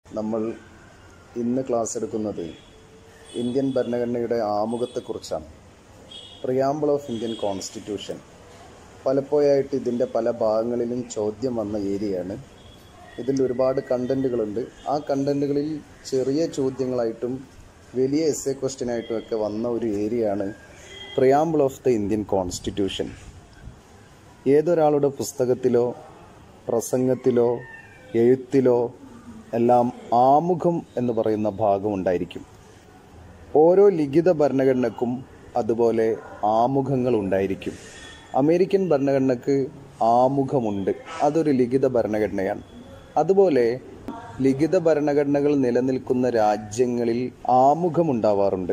നമ്മൾ ഇന്ന് ക്ലാസ് എടുക്കുന്നത് ഇന്ത്യൻ ഭരണഘടനയുടെ ആമുഖത്തെക്കുറിച്ചാണ് പ്രിയാമ്പിൾ ഓഫ് ഇന്ത്യൻ കോൺസ്റ്റിറ്റ്യൂഷൻ പലപ്പോഴായിട്ട് ഇതിൻ്റെ പല ഭാഗങ്ങളിലും ചോദ്യം വന്ന ഏരിയയാണ് ഇതിൽ ഒരുപാട് കണ്ടൻറ്റുകളുണ്ട് ആ കണ്ടൻറ്റുകളിൽ ചെറിയ ചോദ്യങ്ങളായിട്ടും വലിയ എസ് എ ക്വസ്റ്റ്യനായിട്ടും ഒക്കെ വന്ന ഒരു ഏരിയയാണ് preamble of the Indian constitution ഏതൊരാളുടെ പുസ്തകത്തിലോ പ്രസംഗത്തിലോ എഴുത്തിലോ എല്ലാം ആമുഖം എന്ന് പറയുന്ന ഭാഗം ഉണ്ടായിരിക്കും ഓരോ ലിഖിത ഭരണഘടനക്കും അതുപോലെ ആമുഖങ്ങൾ ഉണ്ടായിരിക്കും അമേരിക്കൻ ഭരണഘടനക്ക് ആമുഖമുണ്ട് അതൊരു ലിഖിത ഭരണഘടനയാണ് അതുപോലെ ലിഖിത ഭരണഘടനകൾ നിലനിൽക്കുന്ന രാജ്യങ്ങളിൽ ആമുഖമുണ്ടാവാറുണ്ട്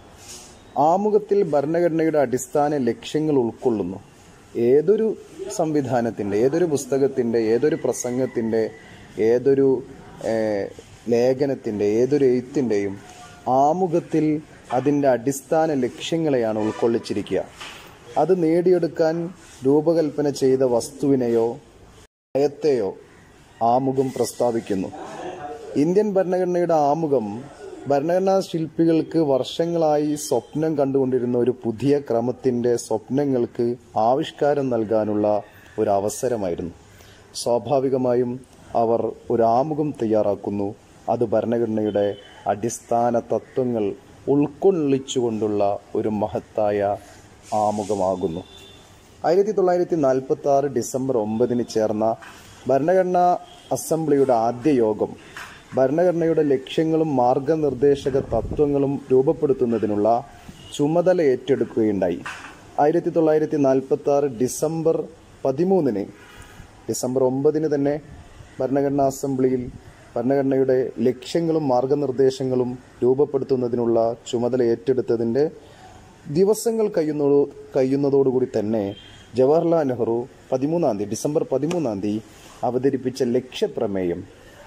ആമുഖത്തിൽ ഭരണഘടനയുടെ അടിസ്ഥാന ലക്ഷ്യങ്ങൾ ഉൾക്കൊള്ളുന്നു ഏതൊരു സംവിധാനത്തിൻ്റെ ഏതൊരു പുസ്തകത്തിൻ്റെ ഏതൊരു പ്രസംഗത്തിൻ്റെ ഏതൊരു ഏഹ്, ലേഖനത്തിൻ്റെ ഏതൊരു എഴുത്തിൻ്റെയും ആമുഖത്തിൽ അതിൻ്റെ അടിസ്ഥാന ലക്ഷ്യങ്ങളെയാണ് ഉൾക്കൊള്ളിച്ചിരിക്കുക അത് നേടിയെടുക്കാൻ രൂപകൽപ്പന ചെയ്ത വസ്തുവിനെയോ നയത്തെയോ ആമുഖം പ്രസ്താവിക്കുന്നു ഇന്ത്യൻ ഭരണഘടനയുടെ ആമുഖം ഭരണഘടനാ ശില്പികൾക്ക് വർഷങ്ങളായി സ്വപ്നം കണ്ടുകൊണ്ടിരുന്ന ഒരു പുതിയ ക്രമത്തിന്റെ സ്വപ്നങ്ങൾക്ക് ആവിഷ്കാരം നൽകാനുള്ള ഒരു അവസരമായിരുന്നു സ്വാഭാവികമായും അവർ ഒരു ആമുഖം തയ്യാറാക്കുന്നു അത് ഭരണഘടനയുടെ അടിസ്ഥാന തത്വങ്ങൾ ഉൾക്കൊള്ളിച്ചുകൊണ്ടുള്ള ഒരു മഹത്തായ ആമുഖമാകുന്നു ആയിരത്തി തൊള്ളായിരത്തി നാൽപ്പത്തി ആറ് ഡിസംബർ ഒമ്പതിന് ചേർന്ന ഭരണഘടനാ അസംബ്ലിയുടെ ആദ്യ യോഗം ഭരണഘടനയുടെ ലക്ഷ്യങ്ങളും മാർഗനിർദ്ദേശക തത്വങ്ങളും രൂപപ്പെടുത്തുന്നതിനുള്ള ചുമതല ഏറ്റെടുക്കുകയുണ്ടായി ആയിരത്തി തൊള്ളായിരത്തി നാൽപ്പത്തി ആറ് ഡിസംബർ പതിമൂന്നിന് ഡിസംബർ ഒമ്പതിന് തന്നെ ഭരണഘടനാ അസംബ്ലിയിൽ ഭരണഘടനയുടെ ലക്ഷ്യങ്ങളും മാർഗനിർദ്ദേശങ്ങളും രൂപപ്പെടുത്തുന്നതിനുള്ള ചുമതല ഏറ്റെടുത്തതിൻ്റെ ദിവസങ്ങൾ കഴിയുന്നതോ കഴിയുന്നതോടുകൂടി തന്നെ ജവഹർലാൽ നെഹ്റു പതിമൂന്നാം തീയതി ഡിസംബർ പതിമൂന്നാം തീയതി അവതരിപ്പിച്ച ലക്ഷ്യപ്രമേയം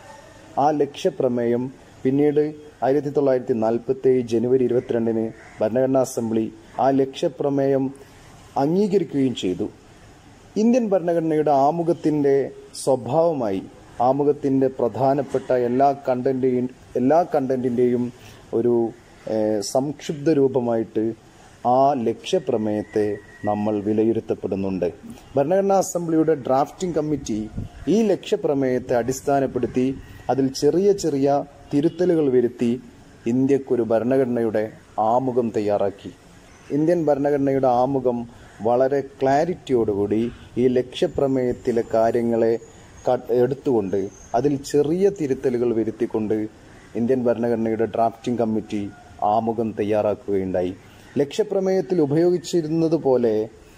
ആ ലക്ഷ്യപ്രമേയം പിന്നീട് ആയിരത്തി തൊള്ളായിരത്തി നാൽപ്പത്തി ഏഴ് ജനുവരി ഇരുപത്തിരണ്ടിന് ഭരണഘടനാ അസംബ്ലി ആ ലക്ഷ്യപ്രമേയം അംഗീകരിക്കുകയും ചെയ്തു ഇന്ത്യൻ ഭരണഘടനയുടെ ആമുഖത്തിന്റെ സ്വഭാവമായി ആമുഖത്തിന്റെ പ്രധാനപ്പെട്ട എല്ലാ കണ്ടന്റെയും എല്ലാ കണ്ടന്റിന്റെയും ഒരു ഏഹ്, സംക്ഷിപ്ത രൂപമായിട്ട് ആ ലക്ഷ്യപ്രമേയത്തെ നമ്മൾ വിലയിരുത്തപ്പെടുന്നുണ്ട് ഭരണഘടനാ അസംബ്ലിയുടെ ഡ്രാഫ്റ്റിംഗ് കമ്മിറ്റി ഈ ലക്ഷ്യപ്രമേയത്തെ അടിസ്ഥാനപ്പെടുത്തി അതിൽ ചെറിയ ചെറിയ തിരുത്തലുകൾ വരുത്തി ഇന്ത്യക്കൊരു ഭരണഘടനയുടെ ആമുഖം തയ്യാറാക്കി ഇന്ത്യൻ ഭരണഘടനയുടെ ആമുഖം വളരെ ക്ലാരിറ്റിയോടുകൂടി ഈ ലക്ഷ്യപ്രമേയത്തിലെ കാര്യങ്ങളെ ക- എടുത്തുകൊണ്ട് അതിൽ ചെറിയ തിരുത്തലുകൾ വരുത്തിക്കൊണ്ട് ഇന്ത്യൻ ഭരണഘടനയുടെ ഡ്രാഫ്റ്റിംഗ് കമ്മിറ്റി ആമുഖം തയ്യാറാക്കുകയുണ്ടായി ലക്ഷ്യപ്രമേയത്തിൽ ഉപയോഗിച്ചിരുന്നത് പോലെ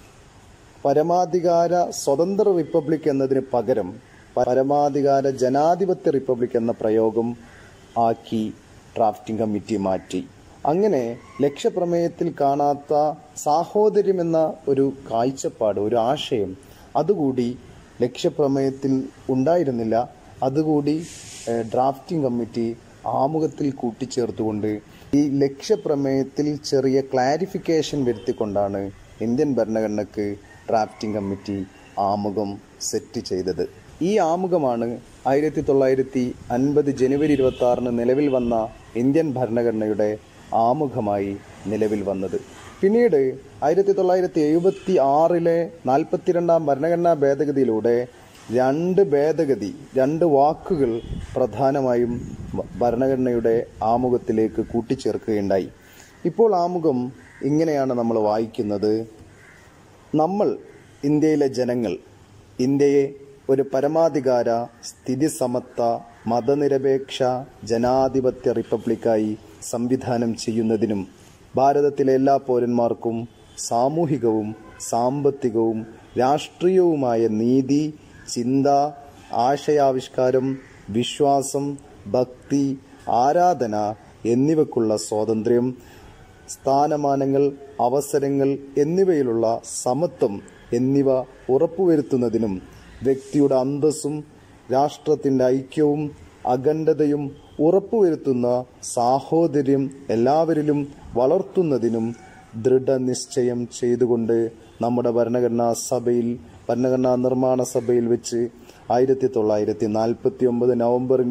പരമാധികാര സ്വതന്ത്ര റിപ്പബ്ലിക് എന്നതിന് പകരം പരമാധികാര ജനാധിപത്യ റിപ്പബ്ലിക് എന്ന പ്രയോഗം ആക്കി ഡ്രാഫ്റ്റിംഗ് കമ്മിറ്റി മാറ്റി അങ്ങനെ ലക്ഷ്യപ്രമേയത്തിൽ കാണാത്ത സാഹോദര്യം എന്ന ഒരു കാഴ്ചപ്പാട് ഒരു ആശയം അതുകൂടി ലക്ഷ്യപ്രമേയത്തിൽ ഉണ്ടായിരുന്നില്ല അതുകൂടി ഏഹ്, ഡ്രാഫ്റ്റിംഗ് കമ്മിറ്റി ആമുഖത്തിൽ കൂട്ടിച്ചേർത്തുകൊണ്ട് ഈ ലക്ഷ്യപ്രമേയത്തിൽ ചെറിയ ക്ലാരിഫിക്കേഷൻ വരുത്തിക്കൊണ്ടാണ് ഇന്ത്യൻ ഭരണഘടനക്ക് ഡ്രാഫ്റ്റിംഗ് കമ്മിറ്റി ആമുഖം സെറ്റ് ചെയ്തത് ഈ ആമുഖമാണ് ആയിരത്തി തൊള്ളായിരത്തി അൻപത് ജനുവരി ഇരുപത്തി ആറിന് നിലവിൽ വന്ന ഇന്ത്യൻ ഭരണഘടനയുടെ ആമുഖമായി നിലവിൽ വന്നത് പിന്നീട് ആയിരത്തി തൊള്ളായിരത്തി എഴുപത്തി ആറിലെ നാൽപ്പത്തിരണ്ടാം ഭരണഘടനാ ഭേദഗതിയിലൂടെ രണ്ട് ഭേദഗതി രണ്ട് വാക്കുകൾ പ്രധാനമായും ഭ- ഭരണഘടനയുടെ ആമുഖത്തിലേക്ക് കൂട്ടിച്ചേർക്കുകയുണ്ടായി ഇപ്പോൾ ആമുഖം ഇങ്ങനെയാണ് നമ്മൾ വായിക്കുന്നത് നമ്മൾ ഇന്ത്യയിലെ ജനങ്ങൾ ഇന്ത്യയെ ഒരു പരമാധികാര സ്ഥിതിസമത്വ മതനിരപേക്ഷ ജനാധിപത്യ റിപ്പബ്ലിക്കായി സംവിധാനം ചെയ്യുന്നതിനും ഭാരതത്തിലെ എല്ലാ പൗരന്മാർക്കും സാമൂഹികവും സാമ്പത്തികവും രാഷ്ട്രീയവുമായ നീതി ചിന്ത ആശയാവിഷ്കാരം വിശ്വാസം ഭക്തി ആരാധന എന്നിവയ്ക്കുള്ള സ്വാതന്ത്ര്യം സ്ഥാനമാനങ്ങൾ അവസരങ്ങൾ എന്നിവയിലുള്ള സമത്വം എന്നിവ ഉറപ്പുവരുത്തുന്നതിനും വ്യക്തിയുടെ അന്തസ്സും രാഷ്ട്രത്തിന്റെ ഐക്യവും അഖണ്ഡതയും ഉറപ്പുവരുത്തുന്ന സാഹോദര്യം എല്ലാവരിലും വളർത്തുന്നതിനും ദൃഢനിശ്ചയം ചെയ്തുകൊണ്ട് നമ്മുടെ ഭരണഘടനാ സഭയിൽ ഭരണഘടനാ നിർമ്മാണ സഭയിൽ വെച്ച് ആയിരത്തി തൊള്ളായിരത്തി നാൽപ്പത്തി ഒമ്പത് നവംബറിന്റെ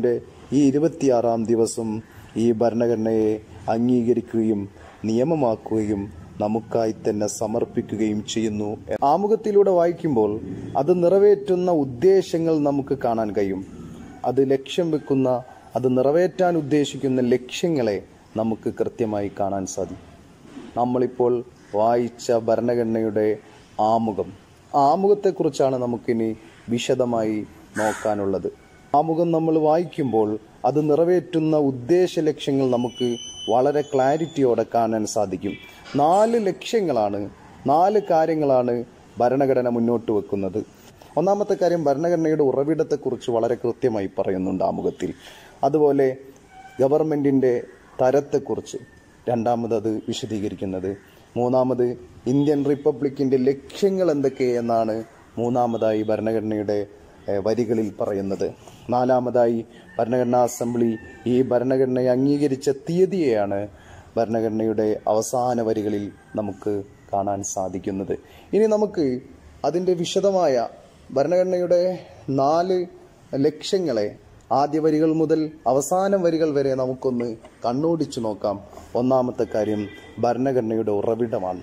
ഈ ഇരുപത്തിയാറാം ദിവസം ഈ ഭരണഘടനയെ അംഗീകരിക്കുകയും നിയമമാക്കുകയും നമുക്കായി തന്നെ സമർപ്പിക്കുകയും ചെയ്യുന്നു ആമുഖത്തിലൂടെ വായിക്കുമ്പോൾ അത് നിറവേറ്റുന്ന ഉദ്ദേശങ്ങൾ നമുക്ക് കാണാൻ കഴിയും അത് ലക്ഷ്യം വെക്കുന്ന അത് നിറവേറ്റാൻ ഉദ്ദേശിക്കുന്ന ലക്ഷ്യങ്ങളെ നമുക്ക് കൃത്യമായി കാണാൻ സാധിക്കും നമ്മളിപ്പോൾ വായിച്ച ഭരണഘടനയുടെ ആമുഖം ആമുഖത്തെക്കുറിച്ചാണ് നമുക്കിനി വിശദമായി നോക്കാനുള്ളത് ആമുഖം നമ്മൾ വായിക്കുമ്പോൾ അത് നിറവേറ്റുന്ന ഉദ്ദേശ ലക്ഷ്യങ്ങൾ നമുക്ക് വളരെ ക്ലാരിറ്റിയോടെ കാണാൻ സാധിക്കും നാല് ലക്ഷ്യങ്ങളാണ് നാല് കാര്യങ്ങളാണ് ഭരണഘടന മുന്നോട്ട് വെക്കുന്നത് ഒന്നാമത്തെ കാര്യം ഭരണഘടനയുടെ ഉറവിടത്തെക്കുറിച്ച് വളരെ കൃത്യമായി പറയുന്നുണ്ട് ആമുഖത്തിൽ അതുപോലെ ഗവൺമെന്റിന്റെ തരത്തെക്കുറിച്ച് രണ്ടാമത് അത് വിശദീകരിക്കുന്നത് മൂന്നാമത് ഇന്ത്യൻ റിപ്പബ്ലിക്കിന്റെ ലക്ഷ്യങ്ങൾ എന്തൊക്കെ എന്നാണ് മൂന്നാമതായി ഭരണഘടനയുടെ ഏഹ്, വരികളിൽ പറയുന്നത് നാലാമതായി ഭരണഘടനാ അസംബ്ലി ഈ ഭരണഘടനയെ അംഗീകരിച്ച തീയതിയെയാണ് ഭരണഘടനയുടെ അവസാന വരികളിൽ നമുക്ക് കാണാൻ സാധിക്കുന്നത് ഇനി നമുക്ക് അതിൻ്റെ വിശദമായ ഭരണഘടനയുടെ നാല് ലക്ഷ്യങ്ങളെ ആദ്യ വരികൾ മുതൽ അവസാന വരികൾ വരെ നമുക്കൊന്ന് കണ്ണോടിച്ചു നോക്കാം ഒന്നാമത്തെ കാര്യം ഭരണഘടനയുടെ ഉറവിടമാണ്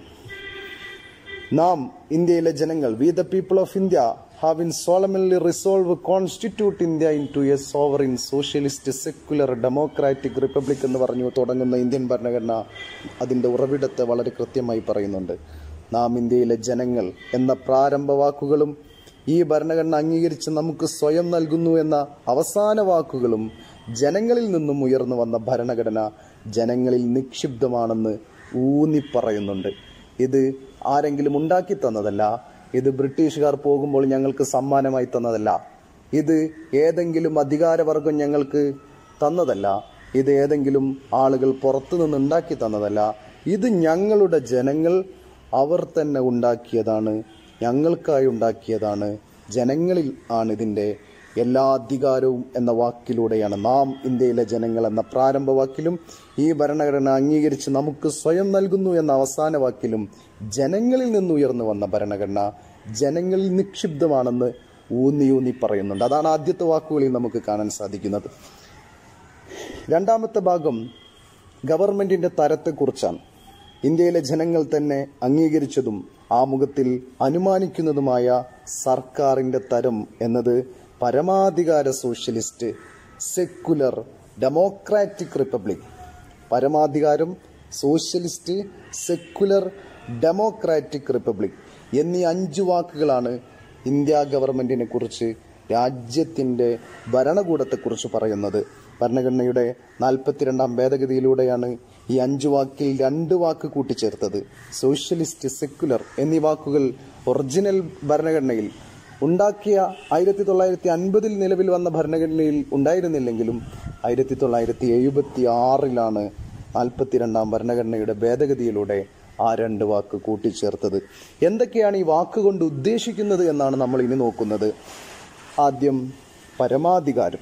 നാം ഇന്ത്യയിലെ ജനങ്ങൾ we the people of India have in solemnly resolve constitute India into a sovereign socialist secular democratic republic എന്ന് പറഞ്ഞു തുടങ്ങുന്ന ഇന്ത്യൻ ഭരണഘടന അതിന്റെ ഉറവിടത്തെ വളരെ കൃത്യമായി പറയുന്നുണ്ട് നാം ഇന്ത്യയിലെ ജനങ്ങൾ എന്ന പ്രാരംഭ വാക്കുകളും ഈ ഭരണഘടന അംഗീകരിച്ച് നമുക്ക് സ്വയം നൽകുന്നു എന്ന അവസാന വാക്കുകളും ജനങ്ങളിൽ നിന്നും ഉയർന്നു വന്ന ഭരണഘടന ജനങ്ങളിൽ നിക്ഷിപ്തമാണെന്ന് ഊന്നി പറയുന്നുണ്ട് ഇത് ആരെങ്കിലും ഉണ്ടാക്കി തന്നതല്ല ഇത് ബ്രിട്ടീഷുകാർ പോകുമ്പോൾ ഞങ്ങൾക്ക് സമ്മാനമായി തന്നതല്ല ഇത് ഏതെങ്കിലും അധികാരവർഗം ഞങ്ങൾക്ക് തന്നതല്ല ഇത് ഏതെങ്കിലും ആളുകൾ പുറത്തു നിന്ന് ഉണ്ടാക്കി തന്നതല്ല ഇത് ഞങ്ങളുടെ ജനങ്ങൾ അവർ തന്നെ ഉണ്ടാക്കിയതാണ് ഞങ്ങൾക്കായി ഉണ്ടാക്കിയതാണ് ജനങ്ങളിൽ ആണ് ഇതിൻ്റെ എല്ലാ അധികാരവും എന്ന വാക്കിലൂടെയാണ് നാം ഇന്ത്യയിലെ ജനങ്ങൾ എന്ന പ്രാരംഭ വാക്കിലും ഈ ഭരണഘടന അംഗീകരിച്ച് നമുക്ക് സ്വയം നൽകുന്നു എന്ന അവസാന വാക്കിലും ജനങ്ങളിൽ നിന്ന് ഉയർന്നു വന്ന ഭരണഘടന ജനങ്ങളിൽ നിക്ഷിപ്തമാണെന്ന് ഊന്നി ഊന്നി പറയുന്നുണ്ട് അതാണ് ആദ്യത്തെ വാക്കുകളിൽ നമുക്ക് കാണാൻ സാധിക്കുന്നത് രണ്ടാമത്തെ ഭാഗം ഗവൺമെന്റിന്റെ തരത്തെക്കുറിച്ചാണ് ഇന്ത്യയിലെ ജനങ്ങൾ തന്നെ അംഗീകരിച്ചതും ആമുഖത്തിൽ അനുമാനിക്കുന്നതുമായ സർക്കാരിന്റെ തരം എന്നത് പരമാധികാര സോഷ്യലിസ്റ്റ് സെക്കുലർ ഡെമോക്രാറ്റിക് റിപ്പബ്ലിക് പരമാധികാരം സോഷ്യലിസ്റ്റ് സെക്കുലർ ഡെമോക്രാറ്റിക് റിപ്പബ്ലിക് എന്നീ അഞ്ചു വാക്കുകളാണ് ഇന്ത്യ ഗവൺമെന്റിനെ കുറിച്ച് രാജ്യത്തിന്റെ ഭരണകൂടത്തെക്കുറിച്ച് പറയുന്നത് ഭരണഘടനയുടെ നാൽപ്പത്തിരണ്ടാം ഭേദഗതിയിലൂടെയാണ് ഈ അഞ്ചു വാക്കിൽ രണ്ട് വാക്ക് കൂട്ടിച്ചേർത്തത് സോഷ്യലിസ്റ്റ് സെക്കുലർ എന്നീ വാക്കുകൾ ഒറിജിനൽ ഭരണഘടനയിൽ ഉണ്ടാക്കിയ ആയിരത്തി തൊള്ളായിരത്തി അൻപതിൽ നിലവിൽ വന്ന ഭരണഘടനയിൽ ഉണ്ടായിരുന്നില്ലെങ്കിലും ആയിരത്തി തൊള്ളായിരത്തി എഴുപത്തി ആറിലാണ് നാൽപ്പത്തിരണ്ടാം ഭരണഘടനയുടെ ഭേദഗതിയിലൂടെ ആ രണ്ട് വാക്ക് കൂട്ടിച്ചേർത്തത് എന്തൊക്കെയാണ് ഈ വാക്കുകൊണ്ട് ഉദ്ദേശിക്കുന്നത് എന്നാണ് നമ്മൾ ഇനി നോക്കുന്നത് ആദ്യം പരമാധികാരം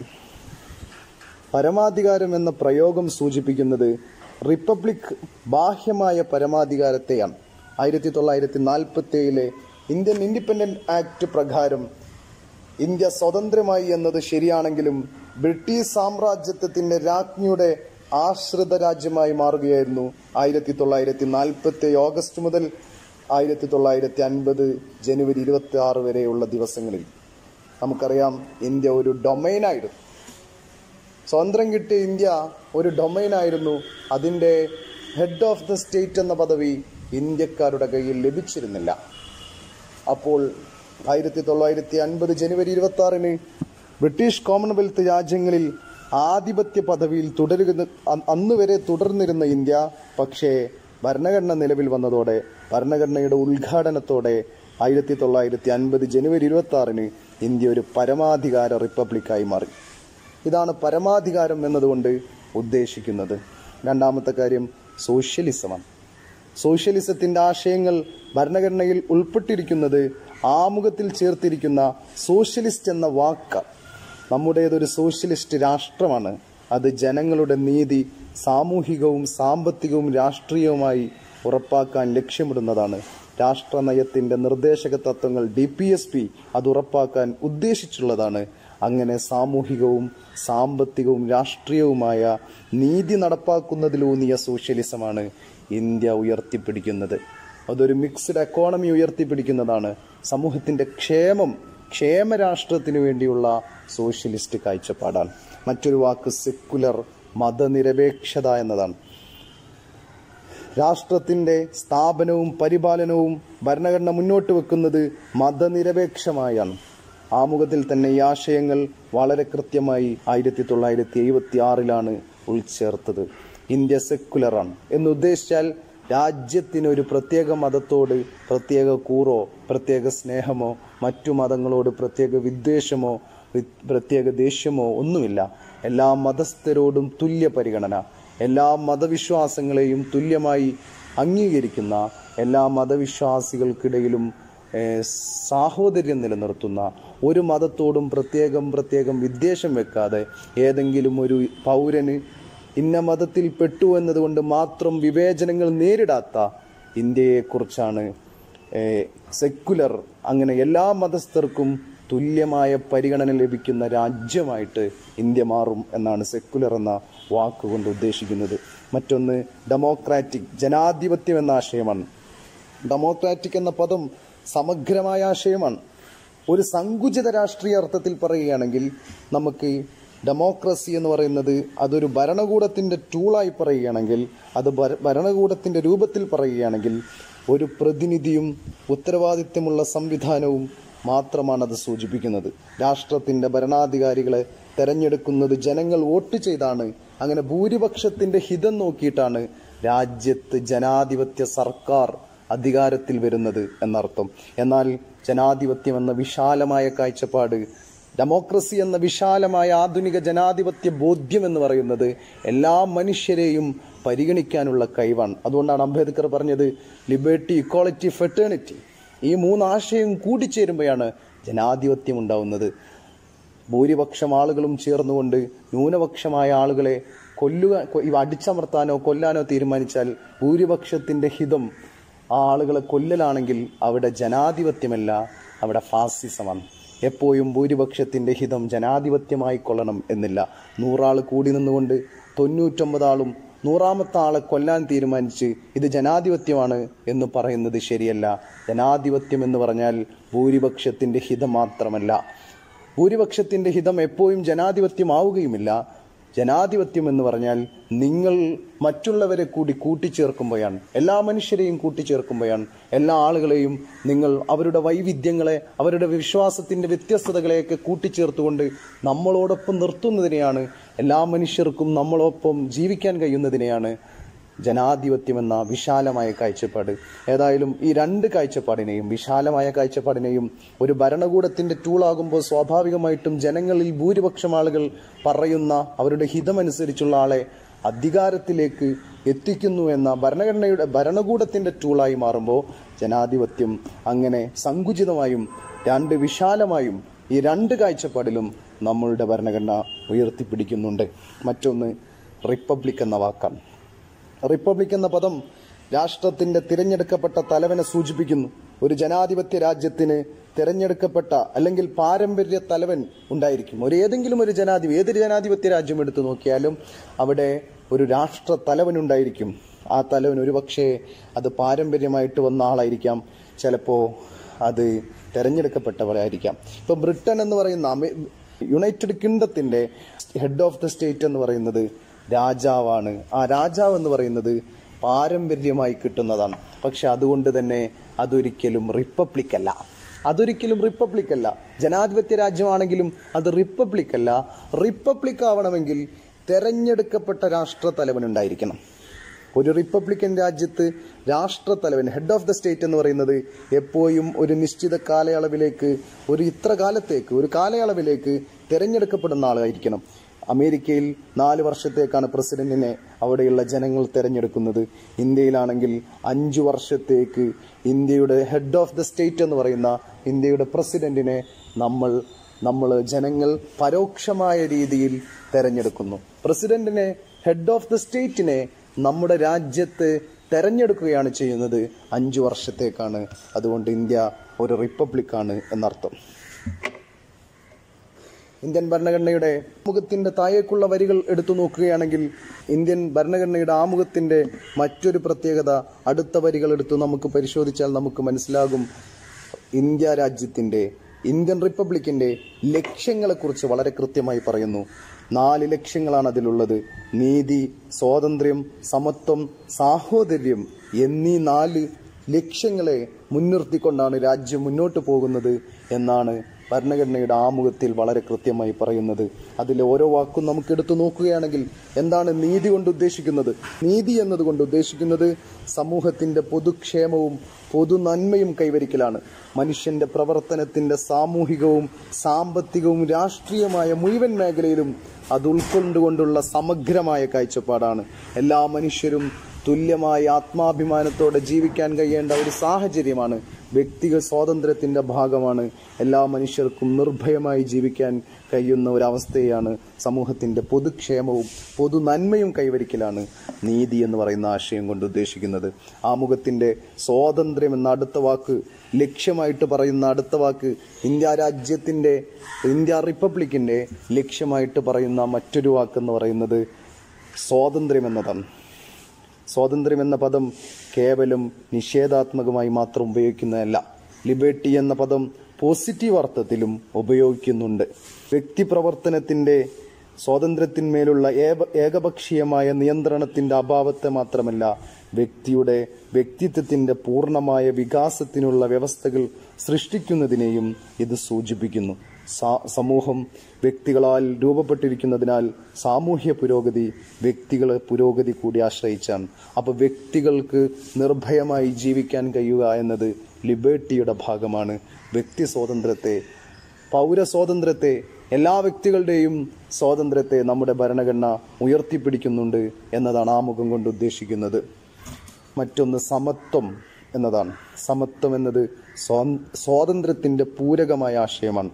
പരമാധികാരം എന്ന പ്രയോഗം സൂചിപ്പിക്കുന്നത് റിപ്പബ്ലിക് ബാഹ്യമായ പരമാധികാരത്തെയാണ് ആയിരത്തി തൊള്ളായിരത്തി നാൽപ്പത്തി ഏഴിലെ ഇന്ത്യൻ ഇൻഡിപെൻഡന്റ് ആക്ട് പ്രകാരം ഇന്ത്യ സ്വതന്ത്രമായി എന്നത് ശരിയാണെങ്കിലും ബ്രിട്ടീഷ് സാമ്രാജ്യത്വത്തിന്റെ രാജ്ഞിയുടെ ആശ്രിത രാജ്യമായി മാറുകയായിരുന്നു ആയിരത്തി തൊള്ളായിരത്തി നാൽപ്പത്തി ഓഗസ്റ്റ് മുതൽ ആയിരത്തി തൊള്ളായിരത്തി അൻപത് ജനുവരി ഇരുപത്തി ആറ് വരെയുള്ള ദിവസങ്ങളിൽ നമുക്കറിയാം ഇന്ത്യ ഒരു ഡൊമൈനായിരുന്നു സ്വതന്ത്രം കിട്ടിയ ഇന്ത്യ ഒരു ഡൊമൈനായിരുന്നു അതിൻ്റെ ഹെഡ് ഓഫ് ദ സ്റ്റേറ്റ് എന്ന പദവി ഇന്ത്യക്കാരുടെ കയ്യിൽ ലഭിച്ചിരുന്നില്ല അപ്പോൾ ആയിരത്തി തൊള്ളായിരത്തി അൻപത് ജനുവരി ഇരുപത്തി ആറിന് ബ്രിട്ടീഷ് കോമൺവെൽത്ത് രാജ്യങ്ങളിൽ ആധിപത്യ പദവിയിൽ തുടരുന്ന അ- അന്ന് വരെ തുടർന്നിരുന്ന ഇന്ത്യ പക്ഷേ ഭരണഘടന നിലവിൽ വന്നതോടെ ഭരണഘടനയുടെ ഉദ്ഘാടനത്തോടെ ആയിരത്തി തൊള്ളായിരത്തി അൻപത് ജനുവരി ഇരുപത്തി ആറിന് ഇന്ത്യ ഒരു പരമാധികാര റിപ്പബ്ലിക്കായി മാറി ഇതാണ് പരമാധികാരം എന്നതുകൊണ്ട് ഉദ്ദേശിക്കുന്നത് രണ്ടാമത്തെ കാര്യം സോഷ്യലിസമാണ് സോഷ്യലിസത്തിന്റെ ആശയങ്ങൾ ഭരണഘടനയിൽ ഉൾപ്പെട്ടിരിക്കുന്നത് ആമുഖത്തിൽ ചേർത്തിരിക്കുന്ന സോഷ്യലിസ്റ്റ് എന്ന വാക്ക് നമ്മുടേതൊരു സോഷ്യലിസ്റ്റ് രാഷ്ട്രമാണ് അത് ജനങ്ങളുടെ നീതി സാമൂഹികവും സാമ്പത്തികവും രാഷ്ട്രീയവുമായി ഉറപ്പാക്കാൻ ലക്ഷ്യമിടുന്നതാണ് രാഷ്ട്രനയത്തിന്റെ നിർദ്ദേശക തത്വങ്ങൾ ഡി പി എസ് പി അത് ഉറപ്പാക്കാൻ ഉദ്ദേശിച്ചുള്ളതാണ് അങ്ങനെ സാമൂഹികവും സാമ്പത്തികവും രാഷ്ട്രീയവുമായ നീതി നടപ്പാക്കുന്നതിലൂന്നിയ സോഷ്യലിസമാണ് ഇന്ത്യ ഉയർത്തിപ്പിടിക്കുന്നത് അതൊരു മിക്സ്ഡ് എക്കോണമി ഉയർത്തിപ്പിടിക്കുന്നതാണ് സമൂഹത്തിന്റെ ക്ഷേമം ക്ഷേമരാഷ്ട്രത്തിനു വേണ്ടിയുള്ള സോഷ്യലിസ്റ്റ് കാഴ്ചപ്പാടാണ് മറ്റൊരു വാക്ക് സെക്കുലർ മതനിരപേക്ഷത എന്നതാണ് രാഷ്ട്രത്തിന്റെ സ്ഥാപനവും പരിപാലനവും ഭരണഘടന മുന്നോട്ട് വെക്കുന്നത് മതനിരപേക്ഷമായാണ് ആമുഖത്തിൽ തന്നെ ഈ ആശയങ്ങൾ വളരെ കൃത്യമായി ആയിരത്തി തൊള്ളായിരത്തി എഴുപത്തി ആറിലാണ് ഉൾച്ചേർത്തത് ഇന്ത്യ സെക്കുലറാണ് എന്ന് ഉദ്ദേശിച്ചാൽ രാജ്യത്തിന് ഒരു പ്രത്യേക മതത്തോട് പ്രത്യേക കൂറോ പ്രത്യേക സ്നേഹമോ മറ്റു മതങ്ങളോട് പ്രത്യേക വിദ്വേഷമോ വി- പ്രത്യേക ദേഷ്യമോ ഒന്നുമില്ല എല്ലാ മതസ്ഥരോടും തുല്യ പരിഗണന എല്ലാ മതവിശ്വാസങ്ങളെയും തുല്യമായി അംഗീകരിക്കുന്ന എല്ലാ മതവിശ്വാസികൾക്കിടയിലും ഏഹ്, സാഹോദര്യം നിലനിർത്തുന്ന ഒരു മതത്തോടും പ്രത്യേകം പ്രത്യേകം വിദ്വേഷം വെക്കാതെ ഏതെങ്കിലും ഒരു പൗരന് ഇന്ന മതത്തിൽ പെട്ടു എന്നതുകൊണ്ട് മാത്രം വിവേചനങ്ങൾ നേരിടാത്ത ഇന്ത്യയെക്കുറിച്ചാണ് ഏഹ്, സെക്കുലർ അങ്ങനെ എല്ലാ മതസ്ഥർക്കും തുല്യമായ പരിഗണന ലഭിക്കുന്ന രാജ്യമായിട്ട് ഇന്ത്യ മാറും എന്നാണ് സെക്കുലർ എന്ന വാക്കുകൊണ്ട് ഉദ്ദേശിക്കുന്നത് മറ്റൊന്ന് ഡെമോക്രാറ്റിക് ജനാധിപത്യം എന്ന ആശയമാണ് ഡെമോക്രാറ്റിക് എന്ന പദം സമഗ്രമായ ആശയമാണ് ഒരു സങ്കുചിത രാഷ്ട്രീയ അർത്ഥത്തിൽ പറയുകയാണെങ്കിൽ നമുക്ക് ഡെമോക്രസി എന്ന് പറയുന്നത് അതൊരു ഭരണകൂടത്തിന്റെ ടൂളായി പറയുകയാണെങ്കിൽ അത് ഭര- ഭരണകൂടത്തിന്റെ രൂപത്തിൽ പറയുകയാണെങ്കിൽ ഒരു പ്രതിനിധിയും ഉത്തരവാദിത്വമുള്ള സംവിധാനവും മാത്രമാണ് അത് സൂചിപ്പിക്കുന്നത് രാഷ്ട്രത്തിന്റെ ഭരണാധികാരികളെ തെരഞ്ഞെടുക്കുന്നത് ജനങ്ങൾ വോട്ട് ചെയ്താണ് അങ്ങനെ ഭൂരിപക്ഷത്തിന്റെ ഹിതം നോക്കിയിട്ടാണ് രാജ്യത്ത് ജനാധിപത്യ സർക്കാർ അധികാരത്തിൽ വരുന്നത് എന്നർത്ഥം എന്നാൽ ജനാധിപത്യം എന്ന വിശാലമായ കാഴ്ചപ്പാട് ഡെമോക്രസി എന്ന വിശാലമായ ആധുനിക ജനാധിപത്യ ബോധ്യം എന്ന് പറയുന്നത് എല്ലാ മനുഷ്യരെയും പരിഗണിക്കാനുള്ള കഴിവാണ് അതുകൊണ്ടാണ് അംബേദ്കർ പറഞ്ഞത് ലിബർട്ടി ഇക്വാളിറ്റി ഫെറ്റേണിറ്റി ഈ മൂന്നാശയം കൂടിച്ചേരുമ്പോഴാണ് ജനാധിപത്യം ഉണ്ടാവുന്നത് ഭൂരിപക്ഷം ആളുകളും ചേർന്നുകൊണ്ട് ന്യൂനപക്ഷമായ ആളുകളെ കൊല്ലുക കൊ- ഇവ അടിച്ചമർത്താനോ കൊല്ലാനോ തീരുമാനിച്ചാൽ ഭൂരിപക്ഷത്തിന്റെ ഹിതം ആ ആളുകളെ കൊല്ലലാണെങ്കിൽ അവിടെ ജനാധിപത്യമല്ല അവിടെ ഫാസിസമാണ് എപ്പോഴും ഭൂരിപക്ഷത്തിന്റെ ഹിതം ജനാധിപത്യമായി കൊള്ളണം എന്നില്ല നൂറാൾ കൂടി നിന്നുകൊണ്ട് തൊണ്ണൂറ്റൊമ്പത് ആളും നൂറാമത്തെ ആളെ കൊല്ലാൻ തീരുമാനിച്ച് ഇത് ജനാധിപത്യമാണ് എന്ന് പറയുന്നത് ശരിയല്ല ജനാധിപത്യം എന്ന് പറഞ്ഞാൽ ഭൂരിപക്ഷത്തിന്റെ ഹിതം മാത്രമല്ല ഭൂരിപക്ഷത്തിന്റെ ഹിതം എപ്പോഴും ജനാധിപത്യമാവുകയുമില്ല ജനാധിപത്യം എന്ന് പറഞ്ഞാൽ നിങ്ങൾ മറ്റുള്ളവരെ കൂടി കൂട്ടിച്ചേർക്കുമ്പോഴാണ് എല്ലാ മനുഷ്യരെയും കൂട്ടിച്ചേർക്കുമ്പോഴാണ് എല്ലാ ആളുകളെയും നിങ്ങൾ അവരുടെ വൈവിധ്യങ്ങളെ അവരുടെ വിശ്വാസത്തിന്റെ വ്യത്യസ്തതകളെയൊക്കെ കൂട്ടിച്ചേർത്തുകൊണ്ട് നമ്മളോടൊപ്പം നിർത്തുന്നതിനെയാണ് എല്ലാ മനുഷ്യർക്കും നമ്മളൊപ്പം ജീവിക്കാൻ കഴിയുന്നതിനെയാണ് ജനാധിപത്യം എന്ന വിശാലമായ കാഴ്ചപ്പാട് ഏതായാലും ഈ രണ്ട് കാഴ്ചപ്പാടിനെയും വിശാലമായ കാഴ്ചപ്പാടിനെയും ഒരു ഭരണകൂടത്തിന്റെ ടൂളാകുമ്പോൾ സ്വാഭാവികമായിട്ടും ജനങ്ങളിൽ ഭൂരിപക്ഷം ആളുകൾ പറയുന്ന അവരുടെ ഹിതമനുസരിച്ചുള്ള ആളെ അധികാരത്തിലേക്ക് എത്തിക്കുന്നു എന്ന ഭരണഘടനയുടെ ഭരണകൂടത്തിന്റെ ടൂളായി മാറുമ്പോൾ ജനാധിപത്യം അങ്ങനെ സങ്കുചിതമായും രണ്ട് വിശാലമായും ഈ രണ്ട് കാഴ്ചപ്പാടിലും നമ്മളുടെ ഭരണഘടന ഉയർത്തിപ്പിടിക്കുന്നുണ്ട് മറ്റൊന്ന് റിപ്പബ്ലിക് എന്ന വാക്കാണ് റിപ്പബ്ലിക് എന്ന പദം രാഷ്ട്രത്തിന്റെ തിരഞ്ഞെടുക്കപ്പെട്ട തലവനെ സൂചിപ്പിക്കുന്നു ഒരു ജനാധിപത്യ രാജ്യത്തിന് തിരഞ്ഞെടുക്കപ്പെട്ട അല്ലെങ്കിൽ പാരമ്പര്യ തലവൻ ഉണ്ടായിരിക്കും ഒരു ഏതെങ്കിലും ഒരു ജനാധിപത്യ ഏതൊരു ജനാധിപത്യ രാജ്യം എടുത്തു നോക്കിയാലും അവിടെ ഒരു രാഷ്ട്ര തലവൻ ഉണ്ടായിരിക്കും ആ തലവൻ ഒരുപക്ഷെ അത് പാരമ്പര്യമായിട്ട് വന്ന ആളായിരിക്കാം ചിലപ്പോ അത് തെരഞ്ഞെടുക്കപ്പെട്ടവരായിരിക്കാം ഇപ്പൊ ബ്രിട്ടൻ എന്ന് പറയുന്ന അമേ- യുണൈറ്റഡ് കിങ്ഡത്തിന്റെ ഹെഡ് ഓഫ് ദ സ്റ്റേറ്റ് എന്ന് പറയുന്നത് രാജാവാണ് ആ രാജാവ് എന്ന് പറയുന്നത് പാരമ്പര്യമായി കിട്ടുന്നതാണ് പക്ഷെ അതുകൊണ്ട് തന്നെ അതൊരിക്കലും റിപ്പബ്ലിക് അല്ല അതൊരിക്കലും റിപ്പബ്ലിക് അല്ല ജനാധിപത്യ രാജ്യമാണെങ്കിലും അത് റിപ്പബ്ലിക് അല്ല റിപ്പബ്ലിക് ആവണമെങ്കിൽ തെരഞ്ഞെടുക്കപ്പെട്ട രാഷ്ട്ര തലവനുണ്ടായിരിക്കണം ഒരു റിപ്പബ്ലിക്കൻ രാജ്യത്ത് രാഷ്ട്രത്തലവൻ ഹെഡ് ഓഫ് ദ സ്റ്റേറ്റ് എന്ന് പറയുന്നത് എപ്പോഴും ഒരു നിശ്ചിത കാലയളവിലേക്ക് ഒരു ഇത്ര കാലത്തേക്ക് ഒരു കാലയളവിലേക്ക് തിരഞ്ഞെടുക്കപ്പെടുന്ന ആളായിരിക്കണം അമേരിക്കയിൽ നാല് വർഷത്തേക്കാണ് പ്രസിഡന്റിനെ അവിടെയുള്ള ജനങ്ങൾ തിരഞ്ഞെടുക്കുന്നത് ഇന്ത്യയിലാണെങ്കിൽ അഞ്ചു വർഷത്തേക്ക് ഇന്ത്യയുടെ ഹെഡ് ഓഫ് ദ സ്റ്റേറ്റ് എന്ന് പറയുന്ന ഇന്ത്യയുടെ പ്രസിഡന്റിനെ നമ്മൾ നമ്മൾ ജനങ്ങൾ പരോക്ഷമായ രീതിയിൽ തെരഞ്ഞെടുക്കുന്നു പ്രസിഡന്റിനെ ഹെഡ് ഓഫ് ദ സ്റ്റേറ്റിനെ നമ്മുടെ രാജ്യത്ത് തെരഞ്ഞെടുക്കുകയാണ് ചെയ്യുന്നത് അഞ്ചു വർഷത്തേക്കാണ് അതുകൊണ്ട് ഇന്ത്യ ഒരു റിപ്പബ്ലിക്കാണ് എന്നർത്ഥം ഇന്ത്യൻ ഭരണഘടനയുടെ ആമുഖത്തിന്റെ താഴേക്കുള്ള വരികൾ എടുത്തു നോക്കുകയാണെങ്കിൽ ഇന്ത്യൻ ഭരണഘടനയുടെ ആമുഖത്തിന്റെ മറ്റൊരു പ്രത്യേകത അടുത്ത വരികൾ എടുത്തു നമുക്ക് പരിശോധിച്ചാൽ നമുക്ക് മനസ്സിലാകും ഇന്ത്യ രാജ്യത്തിന്റെ ഇന്ത്യൻ റിപ്പബ്ലിക്കിന്റെ ലക്ഷ്യങ്ങളെക്കുറിച്ച് വളരെ കൃത്യമായി പറയുന്നു നാല് ലക്ഷ്യങ്ങളാണ് അതിലുള്ളത് നീതി സ്വാതന്ത്ര്യം സമത്വം സാഹോദര്യം എന്നീ നാല് ലക്ഷ്യങ്ങളെ മുൻനിർത്തിക്കൊണ്ടാണ് രാജ്യം മുന്നോട്ട് പോകുന്നത് എന്നാണ് ഭരണഘടനയുടെ ആമുഖത്തിൽ വളരെ കൃത്യമായി പറയുന്നത് അതിലെ ഓരോ വാക്കും നമുക്ക് എടുത്തു നോക്കുകയാണെങ്കിൽ എന്താണ് നീതി കൊണ്ട് ഉദ്ദേശിക്കുന്നത് നീതി എന്നതുകൊണ്ട് ഉദ്ദേശിക്കുന്നത് സമൂഹത്തിന്റെ പൊതുക്ഷേമവും പൊതു നന്മയും കൈവരിക്കലാണ് മനുഷ്യന്റെ പ്രവർത്തനത്തിന്റെ സാമൂഹികവും സാമ്പത്തികവും രാഷ്ട്രീയമായ മുഴുവൻ മേഖലയിലും അത് ഉൾക്കൊണ്ടുകൊണ്ടുള്ള സമഗ്രമായ കാഴ്ചപ്പാടാണ് എല്ലാ മനുഷ്യരും തുല്യമായ ആത്മാഭിമാനത്തോടെ ജീവിക്കാൻ കഴിയേണ്ട ഒരു സാഹചര്യമാണ് വ്യക്തിഗത സ്വാതന്ത്ര്യത്തിന്റെ ഭാഗമാണ് എല്ലാ മനുഷ്യർക്കും നിർഭയമായി ജീവിക്കാൻ കഴിയുന്ന ഒരവസ്ഥയാണ് സമൂഹത്തിന്റെ പൊതുക്ഷേമവും പൊതു നന്മയും കൈവരിക്കലാണ് നീതി എന്ന് പറയുന്ന ആശയം കൊണ്ട് ഉദ്ദേശിക്കുന്നത് ആമുഖത്തിന്റെ സ്വാതന്ത്ര്യം എന്ന അടുത്ത വാക്ക് ലക്ഷ്യമായിട്ട് പറയുന്ന അടുത്ത വാക്ക് ഇന്ത്യ രാജ്യത്തിന്റെ ഇന്ത്യ റിപ്പബ്ലിക്കിന്റെ ലക്ഷ്യമായിട്ട് പറയുന്ന മറ്റൊരു വാക്കെന്ന് പറയുന്നത് സ്വാതന്ത്ര്യം എന്നതാണ് സ്വാതന്ത്ര്യം എന്ന പദം കേവലം നിഷേധാത്മകമായി മാത്രം ഉപയോഗിക്കുന്നതല്ല ലിബർട്ടി എന്ന പദം പോസിറ്റീവ് അർത്ഥത്തിലും ഉപയോഗിക്കുന്നുണ്ട് വ്യക്തിപ്രവർത്തനത്തിന്റെ സ്വാതന്ത്ര്യത്തിന്മേലുള്ള ഏക- ഏകപക്ഷീയമായ നിയന്ത്രണത്തിന്റെ അഭാവത്തെ മാത്രമല്ല വ്യക്തിയുടെ വ്യക്തിത്വത്തിന്റെ പൂർണ്ണമായ വികാസത്തിനുള്ള വ്യവസ്ഥകൾ സൃഷ്ടിക്കുന്നതിനെയും ഇത് സൂചിപ്പിക്കുന്നു സാ- സമൂഹം വ്യക്തികളാൽ രൂപപ്പെട്ടിരിക്കുന്നതിനാൽ സാമൂഹ്യ പുരോഗതി വ്യക്തികളെ പുരോഗതി കൂടി ആശ്രയിച്ചാണ് അപ്പൊ വ്യക്തികൾക്ക് നിർഭയമായി ജീവിക്കാൻ കഴിയുക എന്നത് ലിബേർട്ടിയുടെ ഭാഗമാണ് വ്യക്തി സ്വാതന്ത്ര്യത്തെ പൗരസ്വാതന്ത്ര്യത്തെ എല്ലാ വ്യക്തികളുടെയും സ്വാതന്ത്ര്യത്തെ നമ്മുടെ ഭരണഘടന ഉയർത്തിപ്പിടിക്കുന്നുണ്ട് എന്നതാണ് ആമുഖം കൊണ്ട് ഉദ്ദേശിക്കുന്നത് മറ്റൊന്ന് സമത്വം എന്നതാണ് സമത്വം എന്നത് സ്വാ- സ്വാതന്ത്ര്യത്തിന്റെ പൂരകമായ ആശയമാണ്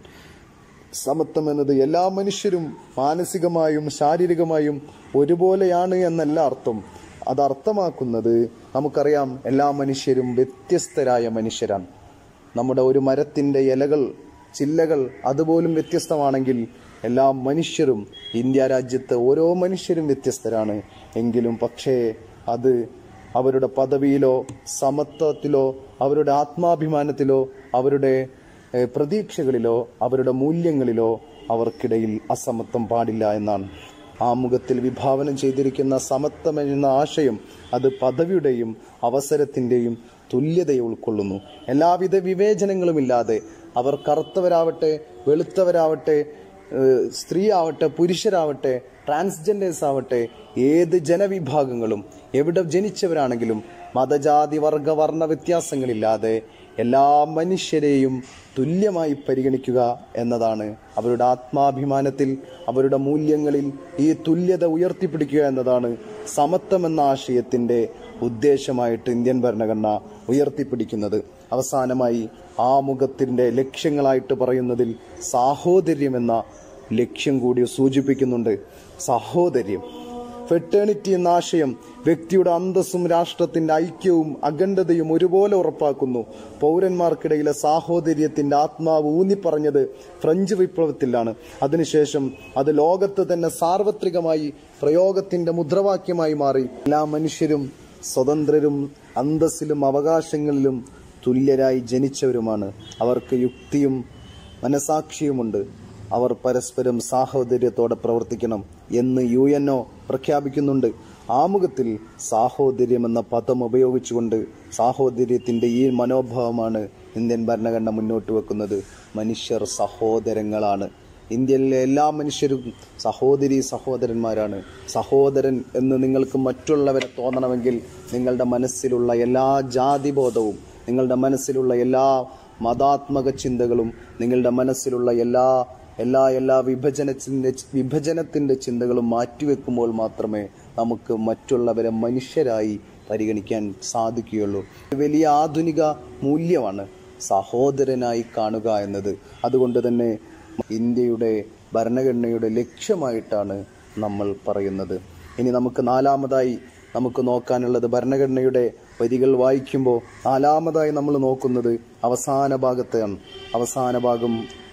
സമത്വം എന്നത് എല്ലാ മനുഷ്യരും മാനസികമായും ശാരീരികമായും ഒരുപോലെയാണ് എന്നല്ല അർത്ഥം അത് അർത്ഥമാക്കുന്നത് നമുക്കറിയാം എല്ലാ മനുഷ്യരും വ്യത്യസ്തരായ മനുഷ്യരാണ് നമ്മുടെ ഒരു മരത്തിന്റെ ഇലകൾ ചില്ലകൾ അതുപോലും വ്യത്യസ്തമാണെങ്കിൽ എല്ലാ മനുഷ്യരും ഇന്ത്യ രാജ്യത്തെ ഓരോ മനുഷ്യരും വ്യത്യസ്തരാണ് എങ്കിലും പക്ഷേ അത് അവരുടെ പദവിയിലോ സമത്വത്തിലോ അവരുടെ ആത്മാഭിമാനത്തിലോ അവരുടെ ഏഹ്, പ്രതീക്ഷകളിലോ അവരുടെ മൂല്യങ്ങളിലോ അവർക്കിടയിൽ അസമത്വം പാടില്ല എന്നാണ് ആമുഖത്തിൽ വിഭാവനം ചെയ്തിരിക്കുന്ന സമത്വം എന്ന ആശയം അത് പദവിയുടെയും അവസരത്തിന്റെയും തുല്യതയെ ഉൾക്കൊള്ളുന്നു എല്ലാവിധ വിവേചനങ്ങളുമില്ലാതെ അവർ കറുത്തവരാവട്ടെ വെളുത്തവരാവട്ടെ ഏഹ് സ്ത്രീ ആവട്ടെ പുരുഷരാവട്ടെ ട്രാൻസ്ജെൻഡേഴ്സ് ആവട്ടെ ഏത് ജനവിഭാഗങ്ങളും എവിടെ ജനിച്ചവരാണെങ്കിലും മതജാതി വർഗ വർണ്ണ വ്യത്യാസങ്ങളില്ലാതെ എല്ലാ മനുഷ്യരെയും തുല്യമായി പരിഗണിക്കുക എന്നതാണ് അവരുടെ ആത്മാഭിമാനത്തിൽ അവരുടെ മൂല്യങ്ങളിൽ ഈ തുല്യത ഉയർത്തിപ്പിടിക്കുക എന്നതാണ് സമത്വം എന്ന ആശയത്തിന്റെ ഉദ്ദേശമായിട്ട് ഇന്ത്യൻ ഭരണഘടന ഉയർത്തിപ്പിടിക്കുന്നത് അവസാനമായി ആമുഖത്തിന്റെ ലക്ഷ്യങ്ങളായിട്ട് പറയുന്നതിൽ സാഹോദര്യം എന്ന ലക്ഷ്യം കൂടി സൂചിപ്പിക്കുന്നുണ്ട് സാഹോദര്യം ഫെറ്റേണിറ്റി എന്ന ആശയം വ്യക്തിയുടെ അന്തസ്സും രാഷ്ട്രത്തിന്റെ ഐക്യവും അഖണ്ഡതയും ഒരുപോലെ ഉറപ്പാക്കുന്നു പൗരന്മാർക്കിടയിലെ സാഹോദര്യത്തിന്റെ ആത്മാവ് ഊന്നിപ്പറഞ്ഞത് ഫ്രഞ്ച് വിപ്ലവത്തിലാണ് അതിനുശേഷം അത് ലോകത്ത് തന്നെ സാർവത്രികമായി പ്രയോഗത്തിന്റെ മുദ്രാവാക്യമായി മാറി എല്ലാ മനുഷ്യരും സ്വതന്ത്രരും അന്തസ്സിലും അവകാശങ്ങളിലും തുല്യരായി ജനിച്ചവരുമാണ് അവർക്ക് യുക്തിയും മനസാക്ഷിയുമുണ്ട് അവർ പരസ്പരം സാഹോദര്യത്തോടെ പ്രവർത്തിക്കണം എന്ന് യു എൻ ഒ പ്രഖ്യാപിക്കുന്നുണ്ട് ആമുഖത്തിൽ സാഹോദര്യം എന്ന പദം ഉപയോഗിച്ചുകൊണ്ട് സാഹോദര്യത്തിന്റെ ഈ മനോഭാവമാണ് ഇന്ത്യൻ ഭരണഘടന മുന്നോട്ട് വെക്കുന്നത് മനുഷ്യർ സഹോദരങ്ങളാണ് ഇന്ത്യയിലെ എല്ലാ മനുഷ്യരും സഹോദരി സഹോദരന്മാരാണ് സഹോദരൻ എന്ന് നിങ്ങൾക്ക് മറ്റുള്ളവരെ തോന്നണമെങ്കിൽ നിങ്ങളുടെ മനസ്സിലുള്ള എല്ലാ ജാതിബോധവും നിങ്ങളുടെ മനസ്സിലുള്ള എല്ലാ മതാത്മക ചിന്തകളും നിങ്ങളുടെ മനസ്സിലുള്ള എല്ലാ എല്ലാ എല്ലാ വിഭജനത്തിന്റെ വിഭജനത്തിന്റെ ചിന്തകളും മാറ്റിവെക്കുമ്പോൾ മാത്രമേ നമുക്ക് മറ്റുള്ളവരെ മനുഷ്യരായി പരിഗണിക്കാൻ സാധിക്കുകയുള്ളൂ ഇത് വലിയ ആധുനിക മൂല്യമാണ് സഹോദരനായി കാണുക എന്നത് അതുകൊണ്ട് തന്നെ ഇന്ത്യയുടെ ഭരണഘടനയുടെ ലക്ഷ്യമായിട്ടാണ് നമ്മൾ പറയുന്നത് ഇനി നമുക്ക് നാലാമതായി നമുക്ക് നോക്കാനുള്ളത് ഭരണഘടനയുടെ വരികൾ വായിക്കുമ്പോൾ നാലാമതായി നമ്മൾ നോക്കുന്നത് അവസാന ഭാഗത്തെയാണ് അവസാന ഭാഗം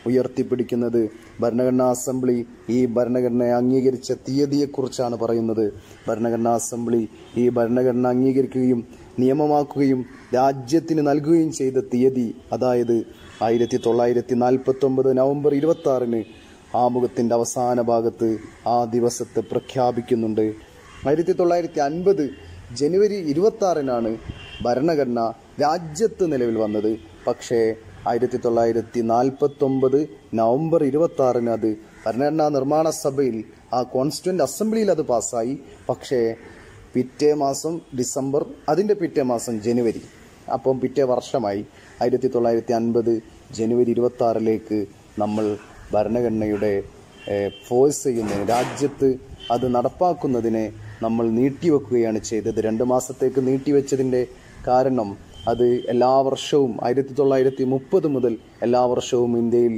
ഉയർത്തിപ്പിടിക്കുന്നത് ഭരണഘടനാ അസംബ്ലി ഈ ഭരണഘടനയെ അംഗീകരിച്ച തീയതിയെക്കുറിച്ചാണ് പറയുന്നത് ഭരണഘടനാ അസംബ്ലി ഈ ഭരണഘടന അംഗീകരിക്കുകയും നിയമമാക്കുകയും രാജ്യത്തിന് നൽകുകയും ചെയ്ത തീയതി അതായത് ആയിരത്തി തൊള്ളായിരത്തി നാൽപ്പത്തി ഒമ്പത് നവംബർ ഇരുപത്തി ആറിന് ആമുഖത്തിന്റെ അവസാന ഭാഗത്ത് ആ ദിവസത്തെ പ്രഖ്യാപിക്കുന്നുണ്ട് ആയിരത്തി തൊള്ളായിരത്തി അൻപത് ജനുവരി ഇരുപത്തി ആറിനാണ് ഭരണഘടന രാജ്യത്ത് നിലവിൽ വന്നത് പക്ഷേ ആയിരത്തി തൊള്ളായിരത്തി നാൽപ്പത്തി ഒമ്പത് നവംബർ ഇരുപത്തി ആറിന് അത് ഭരണഘടനാ നിർമ്മാണ സഭയിൽ ആ കോൺസ്റ്റിറ്റ്യൂന്റ് അസംബ്ലിയിൽ അത് പാസ്സായി പക്ഷേ പിറ്റേ മാസം ഡിസംബർ അതിൻ്റെ പിറ്റേ മാസം ജനുവരി അപ്പം പിറ്റേ വർഷമായി ആയിരത്തി തൊള്ളായിരത്തി അൻപത് ജനുവരി ഇരുപത്തി ആറിലേക്ക് നമ്മൾ ഭരണഘടനയുടെ ഫോഴ്സ് ചെയ്യുന്നതിന് രാജ്യത്ത് അത് നടപ്പാക്കുന്നതിനെ നമ്മൾ നീട്ടിവെക്കുകയാണ് ചെയ്തത് രണ്ട് മാസത്തേക്ക് നീട്ടിവെച്ചതിൻ്റെ കാരണം അത് എല്ലാ വർഷവും ആയിരത്തി തൊള്ളായിരത്തി മുപ്പത് മുതൽ എല്ലാ വർഷവും ഇന്ത്യയിൽ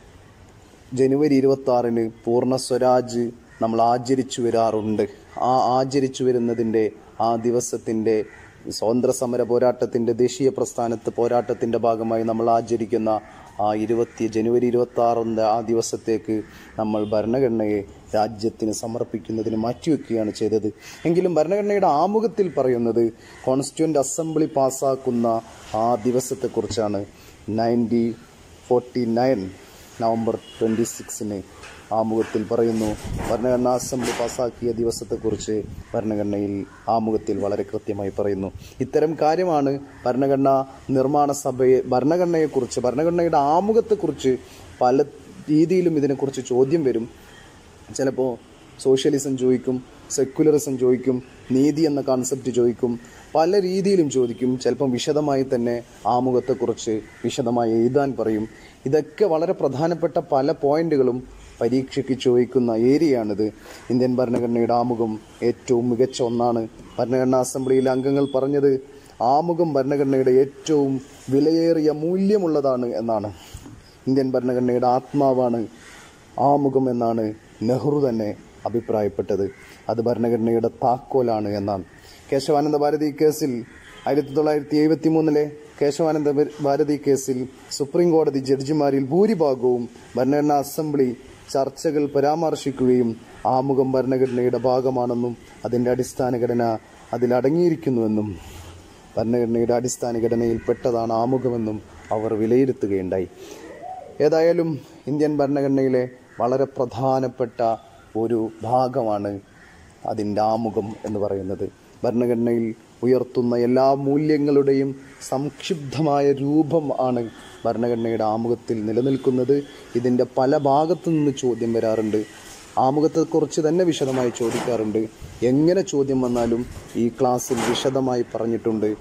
ജനുവരി ഇരുപത്തി ആറിന് പൂർണ്ണ സ്വരാജ് നമ്മൾ ആചരിച്ചു വരാറുണ്ട് ആ ആചരിച്ചു വരുന്നതിൻ്റെ ആ ദിവസത്തിൻ്റെ സ്വാതന്ത്ര്യ സമര പോരാട്ടത്തിൻ്റെ ദേശീയ പ്രസ്ഥാനത്ത് പോരാട്ടത്തിൻ്റെ ഭാഗമായി നമ്മൾ ആചരിക്കുന്ന ആ ഇരുപത്തി ജനുവരി ഇരുപത്തി ആറിൻ്റെ ആ ദിവസത്തേക്ക് നമ്മൾ ഭരണഘടനയെ രാജ്യത്തിന് സമർപ്പിക്കുന്നതിന് മാറ്റിവെക്കുകയാണ് ചെയ്തത് എങ്കിലും ഭരണഘടനയുടെ ആമുഖത്തിൽ പറയുന്നത് കോൺസ്റ്റിറ്റ്യൂന്റ് അസംബ്ലി പാസ്സാക്കുന്ന ആ ദിവസത്തെക്കുറിച്ചാണ് ninety forty nine November twenty സിക്സിന് ആമുഖത്തിൽ പറയുന്നു ഭരണഘടനാ അസംബ്ലി പാസാക്കിയ ദിവസത്തെക്കുറിച്ച് ഭരണഘടനയിൽ ആമുഖത്തിൽ വളരെ കൃത്യമായി പറയുന്നു ഇത്തരം കാര്യമാണ് ഭരണഘടനാ നിർമ്മാണ സഭയെ ഭരണഘടനയെക്കുറിച്ച് ഭരണഘടനയുടെ ആമുഖത്തെക്കുറിച്ച് പല രീതിയിലും ഇതിനെക്കുറിച്ച് ചോദ്യം വരും ചിലപ്പോൾ സോഷ്യലിസം ചോദിക്കും സെക്യുലറിസം ചോദിക്കും നീതി എന്ന കോൺസെപ്റ്റ് ചോദിക്കും പല രീതിയിലും ചോദിക്കും ചിലപ്പം വിശദമായി തന്നെ ആമുഖത്തെക്കുറിച്ച് വിശദമായി എഴുതാൻ പറയും ഇതൊക്കെ വളരെ പ്രധാനപ്പെട്ട പല പോയിന്റുകളും പരീക്ഷയ്ക്ക് ചോദിക്കുന്ന ഏരിയയാണിത് ഇന്ത്യൻ ഭരണഘടനയുടെ ആമുഖം ഏറ്റവും മികച്ച ഒന്നാണ് ഭരണഘടനാ അസംബ്ലിയിലെ അംഗങ്ങൾ പറഞ്ഞത് ആമുഖം ഭരണഘടനയുടെ ഏറ്റവും വിലയേറിയ മൂല്യമുള്ളതാണ് എന്നാണ് ഇന്ത്യൻ ഭരണഘടനയുടെ ആത്മാവാണ് ആമുഖം എന്നാണ് നെഹ്റു തന്നെ അഭിപ്രായപ്പെട്ടത് അത് ഭരണഘടനയുടെ താക്കോലാണ് എന്നാണ് കേശവാനന്ദ ഭാരതി കേസിൽ ആയിരത്തി തൊള്ളായിരത്തി എഴുപത്തി മൂന്നിലെ കേശവാനന്ദ ഭാരതി കേസിൽ സുപ്രീം കോടതി ജഡ്ജിമാരിൽ ഭൂരിഭാഗവും ഭരണഘടനാ അസംബ്ലി ചർച്ചകൾ പരാമർശിക്കുകയും ആമുഖം ഭരണഘടനയുടെ ഭാഗമാണെന്നും അതിന്റെ അടിസ്ഥാന ഘടന അതിലടങ്ങിയിരിക്കുന്നുവെന്നും ഭരണഘടനയുടെ അടിസ്ഥാന ഘടനയിൽ പെട്ടതാണ് ആമുഖമെന്നും അവർ വിലയിരുത്തുകയുണ്ടായി ഏതായാലും ഇന്ത്യൻ ഭരണഘടനയിലെ വളരെ പ്രധാനപ്പെട്ട ഒരു ഭാഗമാണ് അതിൻ്റെ ആമുഖം എന്ന് പറയുന്നത് ഭരണഘടനയിൽ ഉയർത്തുന്ന എല്ലാ മൂല്യങ്ങളുടെയും സംക്ഷിപ്തമായ രൂപം ആണ് ഭരണഘടനയുടെ ആമുഖത്തിൽ നിലനിൽക്കുന്നത് ഇതിൻ്റെ പല ഭാഗത്തു നിന്ന് ചോദ്യം വരാറുണ്ട് ആമുഖത്തെക്കുറിച്ച് തന്നെ വിശദമായി ചോദിക്കാറുണ്ട് എങ്ങനെ ചോദ്യം വന്നാലും ഈ ക്ലാസ്സിൽ വിശദമായി പറഞ്ഞിട്ടുണ്ട്